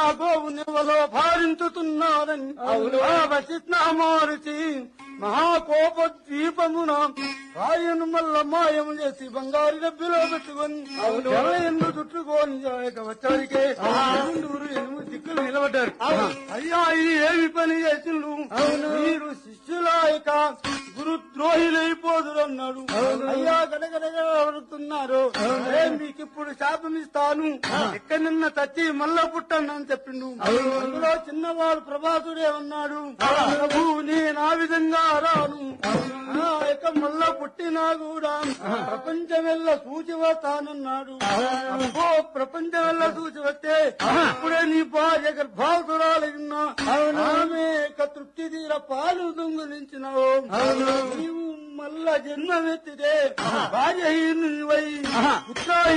గోవుని వలో భారించుతున్నారని ఆ వచిత్న మారుచి మహాకోపద్వీపమున రాయను మల్ల మాయము చేసి బంగారు డబ్బులో పెట్టుకొని ఎందు చుట్టుకొని వచ్చారికే ఎనిమిది ఎనిమిది దిక్కులు నిలబడ్డారు అయ్యా ఇది ఏమి పని చేసిండు మీరు శిష్యుల యొక్క గురుద్రోహిలైపోదురు అన్నాడు అయ్యా గడగడగా అడుగుతున్నారు "ఏ, మీకు ఇప్పుడు శాపం ఇస్తాను ఎక్కడి నిన్న తచ్చి మళ్ళా పుట్టండి అని చెప్పిండు అందులో చిన్నవాడు ప్రభాసుడే ఉన్నాడు ప్రభు నేను ఆ విధంగా రాను ఆ యొక్క మళ్ళా పుట్టినా కూడా ప్రపంచం వెళ్ళ సూచి వస్తానన్నాడు అబ్బో ప్రపంచం వెళ్ళ సూచి వస్తే ఇప్పుడే నీ భార్య గర్భాసురాలన్నా ఆమె యొక్క తృప్తి తీర పాలు దొంగిలించినావు నీవు మళ్ళా జన్మమెత్తితే భార్య పుత్ర